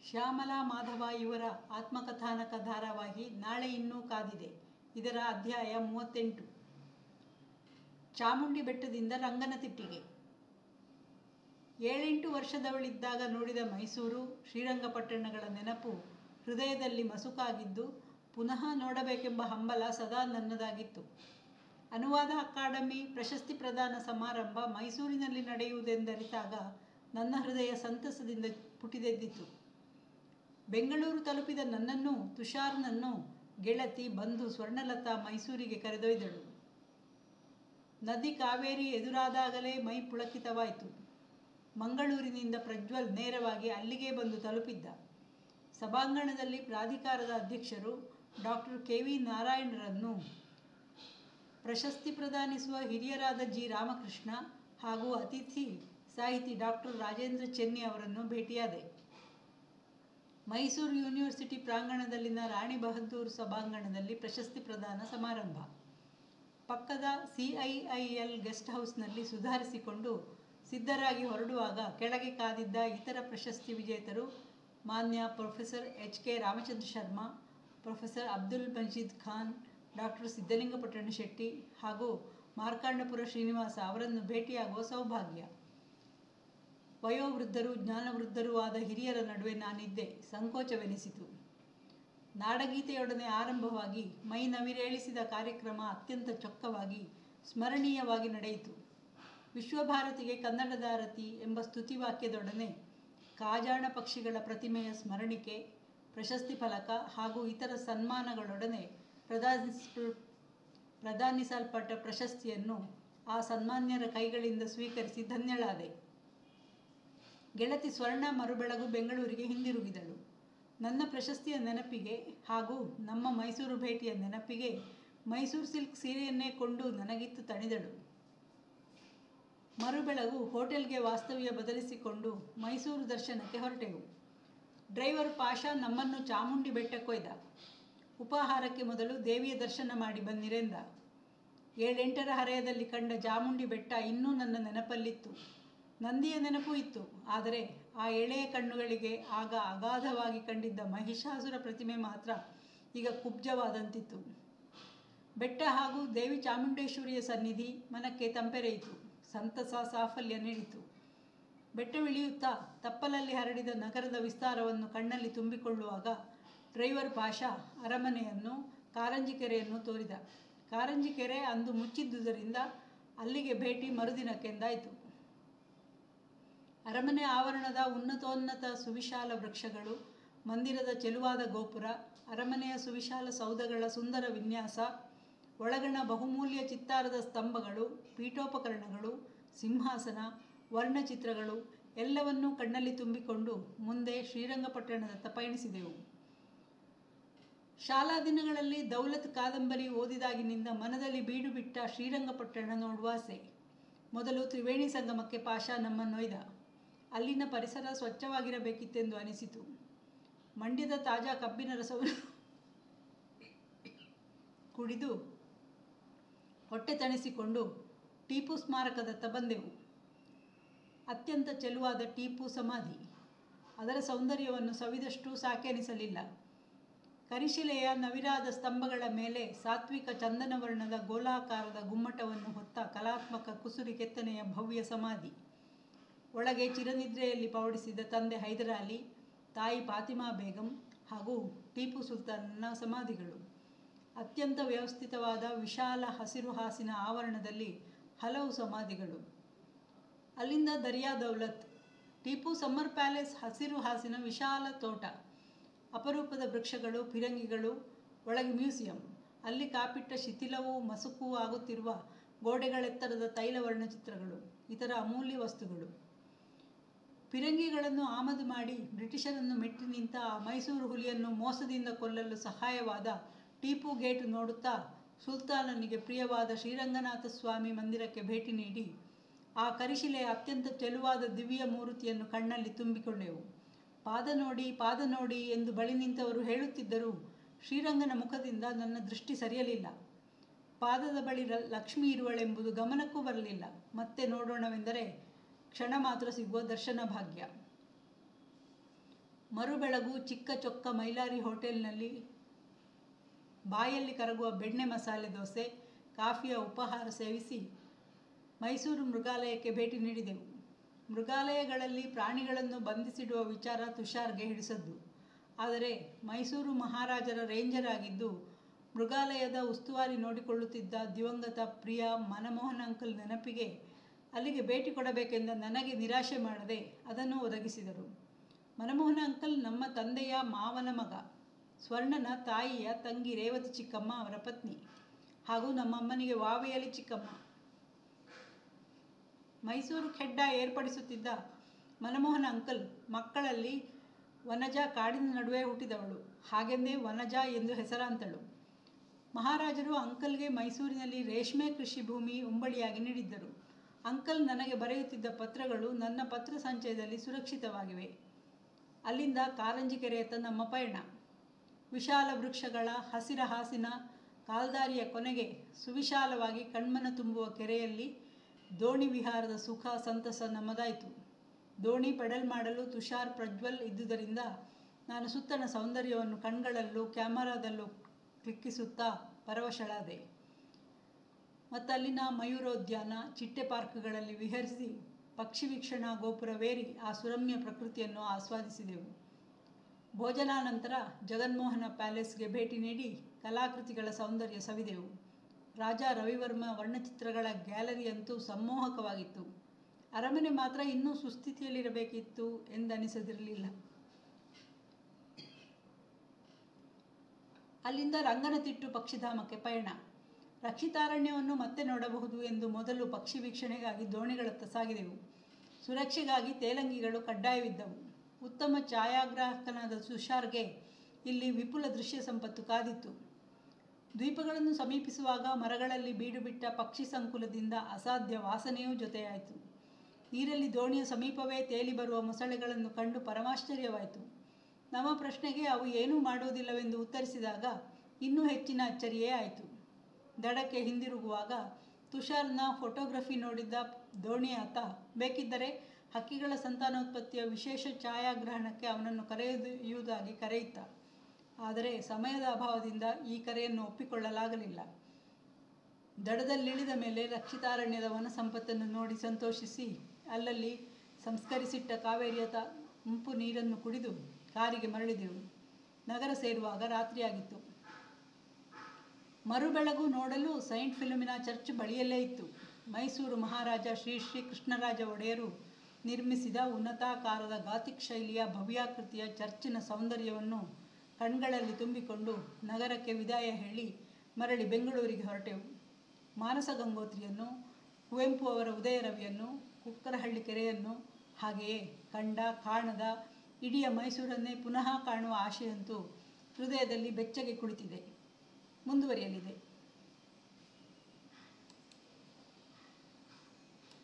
ಶ್ಯಾಮಲಾ ಮಾಧವ ಇವರ ಆತ್ಮಕಥಾನಕ ಧಾರಾವಾಹಿ ನಾಳೆ ಇನ್ನೂ ಕಾದಿದೆ ಇದರ ಅಧ್ಯಾಯ ಮೂವತ್ತೆಂಟು ಚಾಮುಂಡಿ ಬೆಟ್ಟದಿಂದ ರಂಗನತಿಟ್ಟಿಗೆ ಏಳೆಂಟು ವರ್ಷದವಳಿದ್ದಾಗ ನೋಡಿದ ಮೈಸೂರು ಶ್ರೀರಂಗಪಟ್ಟಣಗಳ ನೆನಪು ಹೃದಯದಲ್ಲಿ ಮಸುಕಾಗಿದ್ದು ಪುನಃ ನೋಡಬೇಕೆಂಬ ಹಂಬಲ ಸದಾ ನನ್ನದಾಗಿತ್ತು ಅನುವಾದ ಅಕಾಡೆಮಿ ಪ್ರಶಸ್ತಿ ಪ್ರದಾನ ಸಮಾರಂಭ ಮೈಸೂರಿನಲ್ಲಿ ನಡೆಯುವುದೆಂದರಿತಾಗ ನನ್ನ ಹೃದಯ ಸಂತಸದಿಂದ ಪುಟಿದೆದ್ದಿತು ಬೆಂಗಳೂರು ತಲುಪಿದ ನನ್ನನ್ನು ತುಷಾರ್ನನ್ನು ಗೆಳತಿ ಬಂಧು ಸ್ವರ್ಣಲತಾ ಮೈಸೂರಿಗೆ ಕರೆದೊಯ್ದಳು ನದಿ ಕಾವೇರಿ ಎದುರಾದಾಗಲೇ ಮೈ ಪುಳಕಿತವಾಯಿತು ಮಂಗಳೂರಿನಿಂದ ಪ್ರಜ್ವಲ್ ನೇರವಾಗಿ ಅಲ್ಲಿಗೆ ಬಂದು ತಲುಪಿದ್ದ ಸಭಾಂಗಣದಲ್ಲಿ ಪ್ರಾಧಿಕಾರದ ಅಧ್ಯಕ್ಷರು ಡಾಕ್ಟರ್ ಕೆ ವಿ ನಾರಾಯಣರನ್ನು ಪ್ರಶಸ್ತಿ ಪ್ರದಾನಿಸುವ ಹಿರಿಯರಾದ ಜಿ ರಾಮಕೃಷ್ಣ ಹಾಗೂ ಅತಿಥಿ ಸಾಹಿತಿ ಡಾಕ್ಟರ್ ರಾಜೇಂದ್ರ ಚೆನ್ನಿ ಅವರನ್ನು ಭೇಟಿಯಾದೆ ಮೈಸೂರು ಯೂನಿವರ್ಸಿಟಿ ಪ್ರಾಂಗಣದಲ್ಲಿನ ರಾಣಿ ಬಹದ್ದೂರು ಸಭಾಂಗಣದಲ್ಲಿ ಪ್ರಶಸ್ತಿ ಪ್ರದಾನ ಸಮಾರಂಭ ಪಕ್ಕದ ಸಿಐಐಎಲ್ ಗೆಸ್ಟ್ ಹೌಸ್ನಲ್ಲಿ ಸುಧಾರಿಸಿಕೊಂಡು ಸಿದ್ಧರಾಗಿ ಹೊರಡುವಾಗ ಕೆಳಗೆ ಕಾದಿದ್ದ ಇತರ ಪ್ರಶಸ್ತಿ ವಿಜೇತರು ಮಾನ್ಯ professor H K Ramachandra Sharma professor Abdul Majeed Khan doctor Siddalingapattana Shetty ಹಾಗೂ ಮಾರ್ಕಾಂಡಪುರ ಶ್ರೀನಿವಾಸ ಅವರನ್ನು ಭೇಟಿಯಾಗುವ ಸೌಭಾಗ್ಯ ವಯೋವೃದ್ಧರು ಜ್ಞಾನವೃದ್ಧರೂ ಆದ ಹಿರಿಯರ ನಡುವೆ ನಾನಿದ್ದೆ ಸಂಕೋಚವೆನಿಸಿತು ನಾಡಗೀತೆಯೊಡನೆ ಆರಂಭವಾಗಿ ಮೈ ನವಿರೇಳಿಸಿದ ಕಾರ್ಯಕ್ರಮ ಅತ್ಯಂತ ಚೊಕ್ಕವಾಗಿ ಸ್ಮರಣೀಯವಾಗಿ ನಡೆಯಿತು ವಿಶ್ವಭಾರತಿಗೆ ಕನ್ನಡದಾರತಿ ಎಂಬ ಸ್ತುತಿವಾಕ್ಯದೊಡನೆ ಕಾಜಾಣ ಪಕ್ಷಿಗಳ ಪ್ರತಿಮೆಯ ಸ್ಮರಣಿಕೆ ಪ್ರಶಸ್ತಿ ಫಲಕ ಹಾಗೂ ಇತರ ಸನ್ಮಾನಗಳೊಡನೆ ಪ್ರದಾನಿಸ್ ಪ್ರದಾನಿಸಲ್ಪಟ್ಟ ಪ್ರಶಸ್ತಿಯನ್ನು ಆ ಸನ್ಮಾನ್ಯರ ಕೈಗಳಿಂದ ಸ್ವೀಕರಿಸಿ ಧನ್ಯಳಾದೆ ಗೆಳತಿ ಸ್ವರ್ಣ ಮರುಬೆಳಗು ಬೆಂಗಳೂರಿಗೆ ಹಿಂದಿರುಗಿದಳು ನನ್ನ ಪ್ರಶಸ್ತಿಯ ನೆನಪಿಗೆ ಹಾಗೂ ನಮ್ಮ ಮೈಸೂರು ಭೇಟಿಯ ನೆನಪಿಗೆ ಮೈಸೂರು ಸಿಲ್ಕ್ ಸೀರೆಯನ್ನೇ ಕೊಂಡು ನನಗಿತ್ತು ತಣಿದಳು ಮರುಬೆಳಗು ಹೋಟೆಲ್ಗೆ ವಾಸ್ತವ್ಯ ಬದಲಿಸಿಕೊಂಡು ಮೈಸೂರು ದರ್ಶನಕ್ಕೆ ಹೊರಟೆವು ಡ್ರೈವರ್ ಪಾಷಾ ನಮ್ಮನ್ನು ಚಾಮುಂಡಿ ಬೆಟ್ಟಕ್ಕೊಯ್ದ ಉಪಾಹಾರಕ್ಕೆ ಮೊದಲು ದೇವಿಯ ದರ್ಶನ ಮಾಡಿ ಬನ್ನಿರೆಂದ ಏಳೆಂಟರ ಹರೆಯದಲ್ಲಿ ಕಂಡ ಚಾಮುಂಡಿ ಬೆಟ್ಟ ಇನ್ನೂ ನನ್ನ ನೆನಪಲ್ಲಿತ್ತು ನಂದಿಯ ನೆನಪು ಇತ್ತು ಆದರೆ ಆ ಎಳೆಯ ಕಣ್ಣುಗಳಿಗೆ ಆಗ ಅಗಾಧವಾಗಿ ಕಂಡಿದ್ದ ಮಹಿಷಾಸುರ ಪ್ರತಿಮೆ ಮಾತ್ರ ಈಗ ಕುಬ್ಜವಾದಂತಿತ್ತು ಬೆಟ್ಟ ಹಾಗೂ ದೇವಿ ಚಾಮುಂಡೇಶ್ವರಿಯ ಸನ್ನಿಧಿ ಮನಕ್ಕೆ ತಂಪೆರೆಯಿತು ಸಂತಸ ಸಾಫಲ್ಯ ನೀಡಿತು ಬೆಟ್ಟವಿಳಿಯುತ್ತಾ ತಪ್ಪಲಲ್ಲಿ ಹರಡಿದ ನಗರದ ವಿಸ್ತಾರವನ್ನು ಕಣ್ಣಲ್ಲಿ ತುಂಬಿಕೊಳ್ಳುವಾಗ ಡ್ರೈವರ್ ಪಾಷಾ ಅರಮನೆಯನ್ನು ಕಾರಂಜಿ ಕೆರೆಯನ್ನು ತೋರಿದ ಕಾರಂಜಿ ಕೆರೆ ಅಂದು ಮುಚ್ಚಿದ್ದುದರಿಂದ ಅಲ್ಲಿಗೆ ಭೇಟಿ ಮರುದಿನಕ್ಕೆಂದಾಯಿತು ಅರಮನೆ ಆವರಣದ ಉನ್ನತೋನ್ನತ ಸುವಿಶಾಲ ವೃಕ್ಷಗಳು ಮಂದಿರದ ಚೆಲುವಾದ ಗೋಪುರ ಅರಮನೆಯ ಸುವಿಶಾಲ ಸೌಧಗಳ ಸುಂದರ ವಿನ್ಯಾಸ ಒಳಗಣ ಬಹುಮೂಲ್ಯ ಚಿತ್ತಾರದ ಸ್ತಂಭಗಳು ಪೀಠೋಪಕರಣಗಳು ಸಿಂಹಾಸನ ವರ್ಣಚಿತ್ರಗಳು ಎಲ್ಲವನ್ನೂ ಕಣ್ಣಲ್ಲಿ ತುಂಬಿಕೊಂಡು ಮುಂದೆ ಶ್ರೀರಂಗಪಟ್ಟಣದತ್ತ ಪಯಣಿಸಿದೆವು ಶಾಲಾ ದಿನಗಳಲ್ಲಿ ದೌಲತ್ ಕಾದಂಬರಿ ಓದಿದಾಗಿನಿಂದ ಮನದಲ್ಲಿ ಬೀಡು ಬಿಟ್ಟ ಶ್ರೀರಂಗಪಟ್ಟಣ ನೋಡುವಾಸೆ ಮೊದಲು ತ್ರಿವೇಣಿ ಸಂಗಮಕ್ಕೆ ಪಾಷಾ ನಮ್ಮನ್ನೊಯ್ದ ಅಲ್ಲಿನ ಪರಿಸರ ಸ್ವಚ್ಛವಾಗಿರಬೇಕಿತ್ತೆಂದು ಅನಿಸಿತು ಮಂಡ್ಯದ ತಾಜಾ ಕಬ್ಬಿನ ರಸವನ್ನು ಕುಡಿದು ಹೊಟ್ಟೆ ತಣಿಸಿಕೊಂಡು ಟಿಪ್ಪು ಸ್ಮಾರಕದತ್ತ ಬಂದೆವು ಅತ್ಯಂತ ಚೆಲುವಾದ ಟಿಪ್ಪು ಸಮಾಧಿ ಅದರ ಸೌಂದರ್ಯವನ್ನು ಸವಿದಷ್ಟು ಸಾಕೆನಿಸಲಿಲ್ಲ ಕರಿಶಿಲೆಯ ನವಿರಾದ ಸ್ತಂಭಗಳ ಮೇಲೆ ಸಾತ್ವಿಕ ಚಂದನವರ್ಣದ ಗೋಲಾಕಾರದ ಗುಮ್ಮಟವನ್ನು ಹೊತ್ತ ಕಲಾತ್ಮಕ ಕುಸುರಿ ಕೆತ್ತನೆಯ ಭವ್ಯ ಸಮಾಧಿ ಒಳಗೆ ಚಿರನಿದ್ರೆಯಲ್ಲಿ ಪವಡಿಸಿದ ತಂದೆ ಹೈದರಾಲಿ ತಾಯಿ ಫಾತಿಮಾ ಬೇಗಂ ಹಾಗೂ ಟಿಪ್ಪು ಸುಲ್ತಾನನ ಸಮಾಧಿಗಳು ಅತ್ಯಂತ ವ್ಯವಸ್ಥಿತವಾದ ವಿಶಾಲ ಹಸಿರು ಹಾಸಿನ ಆವರಣದಲ್ಲಿ ಹಲವು ಸಮಾಧಿಗಳು ಅಲ್ಲಿಂದ ದರಿಯಾ ದೌಲತ್ ಟಿಪ್ಪು ಸಮ್ಮರ್ ಪ್ಯಾಲೇಸ್ ಹಸಿರು ಹಾಸಿನ ವಿಶಾಲ ತೋಟ ಅಪರೂಪದ ವೃಕ್ಷಗಳು ಫಿರಂಗಿಗಳು ಒಳಗೆ ಮ್ಯೂಸಿಯಂ ಅಲ್ಲಿ ಕಾಪಿಟ್ಟ ಶಿಥಿಲವೂ ಮಸುಕು ಆಗುತ್ತಿರುವ ಗೋಡೆಗಳೆತ್ತರದ ತೈಲ ವರ್ಣಚಿತ್ರಗಳು ಇತರ ಅಮೂಲ್ಯ ವಸ್ತುಗಳು ಫಿರಂಗಿಗಳನ್ನು ಆಮದು ಮಾಡಿ ಬ್ರಿಟಿಷರನ್ನು ಮೆಟ್ಟಿ ನಿಂತ ಆ ಮೈಸೂರು ಹುಲಿಯನ್ನು ಮೋಸದಿಂದ ಕೊಲ್ಲಲು ಸಹಾಯವಾದ ಟಿಪ್ಪು ಗೇಟ್ ನೋಡುತ್ತಾ ಸುಲ್ತಾನನಿಗೆ ಪ್ರಿಯವಾದ ಶ್ರೀರಂಗನಾಥ ಸ್ವಾಮಿ ಮಂದಿರಕ್ಕೆ ಭೇಟಿ ನೀಡಿ ಆ ಕರಿಶಿಲೆಯ ಅತ್ಯಂತ ಚೆಲುವಾದ ದಿವ್ಯ ಮೂರ್ತಿಯನ್ನು ಕಣ್ಣಲ್ಲಿ ತುಂಬಿಕೊಂಡೆವು ಪಾದ ನೋಡಿ ಪಾದ ನೋಡಿ ಎಂದು ಬಳಿ ನಿಂತವರು ಹೇಳುತ್ತಿದ್ದರೂ ಶ್ರೀರಂಗನ ಮುಖದಿಂದ ನನ್ನ ದೃಷ್ಟಿ ಸರಿಯಲಿಲ್ಲ ಪಾದದ ಬಳಿ ರ- ಲಕ್ಷ್ಮಿ ಇರುವಳೆಂಬುದು ಗಮನಕ್ಕೂ ಬರಲಿಲ್ಲ ಮತ್ತೆ ನೋಡೋಣವೆಂದರೆ ಕ್ಷಣ ಮಾತ್ರ ಸಿಗುವ ದರ್ಶನ ಭಾಗ್ಯ ಮರುಬೆಳಗು ಚಿಕ್ಕ ಚೊಕ್ಕ ಮೈಲಾರಿ ಹೋಟೆಲ್ನಲ್ಲಿ ಬಾಯಲ್ಲಿ ಕರಗುವ ಬೆಣ್ಣೆ ಮಸಾಲೆ ದೋಸೆ ಕಾಫಿಯ ಉಪಹಾರ ಸೇವಿಸಿ ಮೈಸೂರು ಮೃಗಾಲಯಕ್ಕೆ ಭೇಟಿ ನೀಡಿದೆವು ಮೃಗಾಲಯಗಳಲ್ಲಿ ಪ್ರಾಣಿಗಳನ್ನು ಬಂಧಿಸಿಡುವ ವಿಚಾರ ತುಷಾರ್ಗೆ ಹಿಡಿಸದ್ದು ಆದರೆ ಮೈಸೂರು ಮಹಾರಾಜರ ರೇಂಜರ್ ಆಗಿದ್ದು ಮೃಗಾಲಯದ ಉಸ್ತುವಾರಿ ನೋಡಿಕೊಳ್ಳುತ್ತಿದ್ದ ದಿವಂಗತ ಪ್ರಿಯ ಮನಮೋಹನ್ ಅಂಕಲ್ ನೆನಪಿಗೆ ಅಲ್ಲಿಗೆ ಭೇಟಿ ಕೊಡಬೇಕೆಂದ ನನಗೆ ನಿರಾಶೆ ಮಾಡದೆ ಅದನ್ನು ಒದಗಿಸಿದರು ಮನಮೋಹನ ಅಂಕಲ್ ನಮ್ಮ ತಂದೆಯ ಮಾವನ ಮಗ ಸ್ವರ್ಣನ ತಾಯಿಯ ತಂಗಿ ರೇವತಿ ಚಿಕ್ಕಮ್ಮ ಅವರ ಪತ್ನಿ ಹಾಗೂ ನಮ್ಮಮ್ಮನಿಗೆ ವಾವೆಯಲ್ಲಿ ಚಿಕ್ಕಮ್ಮ ಮೈಸೂರು ಖೆಡ್ಡ ಏರ್ಪಡಿಸುತ್ತಿದ್ದ ಮನಮೋಹನ ಅಂಕಲ್ ಮಕ್ಕಳಲ್ಲಿ ವನಜಾ ಕಾಡಿನ ನಡುವೆ ಹುಟ್ಟಿದವಳು ಹಾಗೆಂದೇ ವನಜಾ ಎಂದು ಹೆಸರಾಂತಳು ಮಹಾರಾಜರು ಅಂಕಲ್ಗೆ ಮೈಸೂರಿನಲ್ಲಿ ರೇಷ್ಮೆ ಕೃಷಿ ಭೂಮಿ ಉಂಬಳಿಯಾಗಿ ನೀಡಿದ್ದರು ಅಂಕಲ್ ನನಗೆ ಬರೆಯುತ್ತಿದ್ದ ಪತ್ರಗಳು ನನ್ನ ಪತ್ರ ಸಂಚಯದಲ್ಲಿ ಸುರಕ್ಷಿತವಾಗಿವೆ ಅಲ್ಲಿಂದ ಕಾರಂಜಿ ಕೆರೆಯತ್ತ ನಮ್ಮ ಪಯಣ ವಿಶಾಲ ವೃಕ್ಷಗಳ ಹಸಿರ ಹಾಸಿನ ಕಾಲ್ದಾರಿಯ ಕೊನೆಗೆ ಸುವಿಶಾಲವಾಗಿ ಕಣ್ಮನ ತುಂಬುವ ಕೆರೆಯಲ್ಲಿ ದೋಣಿ ವಿಹಾರದ ಸುಖ ಸಂತಸ ನಮ್ಮದಾಯಿತು ದೋಣಿ ಪೆಡಲ್ ಮಾಡಲು ತುಷಾರ್ ಪ್ರಜ್ವಲ್ ಇದ್ದುದರಿಂದ ನಾನು ಸುತ್ತಣ ಸೌಂದರ್ಯವನ್ನು ಕಣ್ಗಳಲ್ಲೂ ಕ್ಯಾಮರಾದಲ್ಲೂ ಕ್ಲಿಕ್ಕಿಸುತ್ತಾ ಪರವಶಳಾದೆ ಮತ್ತು ಅಲ್ಲಿನ ಮಯೂರೋದ್ಯಾನ ಚಿಟ್ಟೆ ಪಾರ್ಕ್ಗಳಲ್ಲಿ ವಿಹರಿಸಿ ಪಕ್ಷಿ ವೀಕ್ಷಣಾ ಗೋಪುರವೇರಿ ಆ ಸುರಮ್ಯ ಪ್ರಕೃತಿಯನ್ನು ಆಸ್ವಾದಿಸಿದೆವು ಭೋಜನಾನಂತರ ಜಗನ್ಮೋಹನ ಪ್ಯಾಲೇಸ್ಗೆ ಭೇಟಿ ನೀಡಿ ಕಲಾಕೃತಿಗಳ ಸೌಂದರ್ಯ ಸವಿದೆವು ರಾಜ ರವಿವರ್ಮ ವರ್ಣಚಿತ್ರಗಳ ಗ್ಯಾಲರಿಯಂತೂ ಸಮ್ಮೋಹಕವಾಗಿತ್ತು ಅರಮನೆ ಮಾತ್ರ ಇನ್ನೂ ಸುಸ್ಥಿತಿಯಲ್ಲಿರಬೇಕಿತ್ತು ಎಂದನಿಸದಿರಲಿಲ್ಲ ಅಲ್ಲಿಂದ ರಂಗನತಿಟ್ಟು ಪಕ್ಷಿಧಾಮಕ್ಕೆ ಪಯಣ ರಕ್ಷಿತಾರಣ್ಯವನ್ನು ಮತ್ತೆ ನೋಡಬಹುದು ಎಂದು ಮೊದಲು ಪಕ್ಷಿ ವೀಕ್ಷಣೆಗಾಗಿ ದೋಣಿಗಳತ್ತ ಸಾಗಿದೆವು ಸುರಕ್ಷೆಗಾಗಿ ತೇಲಂಗಿಗಳು ಕಡ್ಡಾಯವಿದ್ದವು ಉತ್ತಮ ಛಾಯಾಗ್ರಾಹಕನಾದ ತುಷಾರ್ಗೆ ಇಲ್ಲಿ ವಿಪುಲ ದೃಶ್ಯ ಸಂಪತ್ತು ಕಾದಿತ್ತು ದ್ವೀಪಗಳನ್ನು ಸಮೀಪಿಸುವಾಗ ಮರಗಳಲ್ಲಿ ಬೀಡು ಬಿಟ್ಟ ಪಕ್ಷಿ ಸಂಕುಲದಿಂದ ಅಸಾಧ್ಯ ವಾಸನೆಯೂ ಜೊತೆಯಾಯಿತು ನೀರಲ್ಲಿ ದೋಣಿಯ ಸಮೀಪವೇ ತೇಲಿ ಬರುವ ಮೊಸಳೆಗಳನ್ನು ಕಂಡು ಪರಮಾಶ್ಚರ್ಯವಾಯಿತು ನಮ್ಮ ಪ್ರಶ್ನೆಗೆ ಅವು ಏನೂ ಮಾಡುವುದಿಲ್ಲವೆಂದು ಉತ್ತರಿಸಿದಾಗ ಇನ್ನೂ ಹೆಚ್ಚಿನ ಅಚ್ಚರಿಯೇ ಆಯಿತು ದಡಕ್ಕೆ ಹಿಂದಿರುಗುವಾಗ ತುಷಾರ್ನ ಫೋಟೋಗ್ರಫಿ ನೋಡಿದ್ದ ದೋಣಿಯಾತ ಬೇಕಿದ್ದರೆ ಹಕ್ಕಿಗಳ ಸಂತಾನೋತ್ಪತ್ತಿಯ ವಿಶೇಷ ಛಾಯಾಗ್ರಹಣಕ್ಕೆ ಅವನನ್ನು ಕರೆಯೊಯ್ಯುವುದಾಗಿ ಕರೆಯಿತ ಆದರೆ ಸಮಯದ ಅಭಾವದಿಂದ ಈ ಕರೆಯನ್ನು ಒಪ್ಪಿಕೊಳ್ಳಲಾಗಲಿಲ್ಲ ದಡದಲ್ಲಿಳಿದ ಮೇಲೆ ರಕ್ಷಿತಾರಣ್ಯದ ವನ ಸಂಪತ್ತನ್ನು ನೋಡಿ ಸಂತೋಷಿಸಿ ಅಲ್ಲಲ್ಲಿ ಸಂಸ್ಕರಿಸಿಟ್ಟ ಕಾವೇರಿಯ ತ ಮುಂಪು ನೀರನ್ನು ಕುಡಿದು ಕಾರಿಗೆ ಮರಳಿದೆವು ನಗರ ಸೇರುವಾಗ ರಾತ್ರಿಯಾಗಿತ್ತು ಮರುಬೆಳಗು ನೋಡಲು ಸೈಂಟ್ ಫಿಲಮಿನಾ ಚರ್ಚ್ ಬಳಿಯಲ್ಲೇ ಇತ್ತು ಮೈಸೂರು ಮಹಾರಾಜ ಶ್ರೀ ಶ್ರೀ ಕೃಷ್ಣರಾಜ ಒಡೆಯರು ನಿರ್ಮಿಸಿದ ಉನ್ನತಾಕಾರದ ಗಾತಿಕ್ ಶೈಲಿಯ ಭವ್ಯಾಕೃತಿಯ ಚರ್ಚಿನ ಸೌಂದರ್ಯವನ್ನು ಕಣ್ಗಳಲ್ಲಿ ತುಂಬಿಕೊಂಡು ನಗರಕ್ಕೆ ವಿದಾಯ ಹೇಳಿ ಮರಳಿ ಬೆಂಗಳೂರಿಗೆ ಹೊರಟೆವು ಮಾನಸ ಗಂಗೋತ್ರಿಯನ್ನು ಕುವೆಂಪು ಅವರ ಉದಯರವಿಯನ್ನು ಕುಕ್ಕರಹಳ್ಳಿ ಕೆರೆಯನ್ನು ಹಾಗೆಯೇ ಕಂಡ ಕಾಣದ ಇಡೀ ಮೈಸೂರನ್ನೇ ಪುನಃ ಕಾಣುವ ಆಶೆಯಂತೂ ಹೃದಯದಲ್ಲಿ ಬೆಚ್ಚಗೆ ಕುಳಿತಿದೆ ಮುಂದುವರಿಯಲಿದೆ